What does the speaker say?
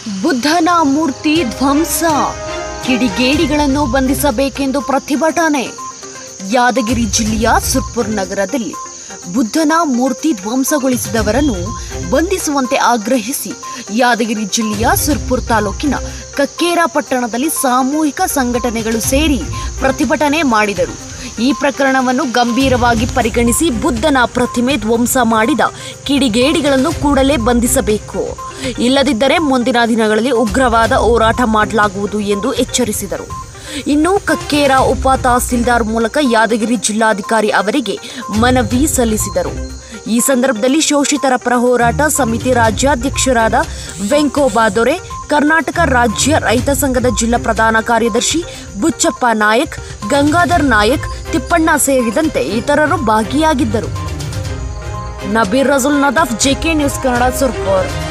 ಬುದ್ಧನ ಮೂರ್ತಿ ಧ್ವಂಸ ಕಿಡಿಗೇಡಿಗಳನ್ನು ಬಂಧಿಸಬೇಕೆಂದು ಪ್ರತಿಭಟನೆ ಯಾದಗಿರಿ ಜಿಲ್ಲೆಯ ಸುರ್ಪುರ್ ನಗರದಲ್ಲಿ ಬುದ್ಧನ ಮೂರ್ತಿ ಧ್ವಂಸಗೊಳಿಸಿದವರನ್ನು ಬಂಧಿಸುವಂತೆ ಆಗ್ರಹಿಸಿ ಯಾದಗಿರಿ ಜಿಲ್ಲೆಯ ಸುರ್ಪುರ್ ತಾಲೂಕಿನ ಕಕ್ಕೇರ ಪಟ್ಟಣದಲ್ಲಿ ಸಾಮೂಹಿಕ ಸಂಘಟನೆಗಳು ಸೇರಿ ಪ್ರತಿಭಟನೆ ಮಾಡಿದರು ಈ ಪ್ರಕರಣವನ್ನು ಗಂಭೀರವಾಗಿ ಪರಿಗಣಿಸಿ ಬುದ್ಧನ ಪ್ರತಿಮೆ ಧ್ವಂಸ ಮಾಡಿದ ಕಿಡಿಗೇಡಿಗಳನ್ನು ಕೂಡಲೇ ಬಂಧಿಸಬೇಕು ಇಲ್ಲದಿದ್ದರೆ ಮುಂದಿನ ದಿನಗಳಲ್ಲಿ ಉಗ್ರವಾದ ಹೋರಾಟ ಮಾಡಲಾಗುವುದು ಎಂದು ಎಚ್ಚರಿಸಿದರು ಇನ್ನು ಕಕ್ಕೇರ ಉಪ ತಹಸೀಲ್ದಾರ್ ಮೂಲಕ ಯಾದಗಿರಿ ಜಿಲ್ಲಾಧಿಕಾರಿ ಅವರಿಗೆ ಮನವಿ ಸಲ್ಲಿಸಿದರು ಈ ಸಂದರ್ಭದಲ್ಲಿ ಶೋಷಿತರ ಪರ ಹೋರಾಟ ಸಮಿತಿ ರಾಜ್ಯಾಧ್ಯಕ್ಷರಾದ ವೆಂಕೋಬಾ ದೊರೆ ಕರ್ನಾಟಕ ರಾಜ್ಯ ರೈತ ಸಂಘದ ಜಿಲ್ಲಾ ಪ್ರಧಾನ ಕಾರ್ಯದರ್ಶಿ ಬುಚ್ಚಪ್ಪ ನಾಯಕ್ ಗಂಗಾಧರ್ ನಾಯಕ್ ತಿಪ್ಪಣ್ಣ ಸೇರಿದಂತೆ ಇತರರು ಭಾಗಿಯಾಗಿದ್ದರು ನಬೀರ್ ರಜುಲ್ ನದಾಫ್ ಜೆಕೆ ನ್ಯೂಸ್ ಕನ್ನಡ ಸುರ್ಪುರ್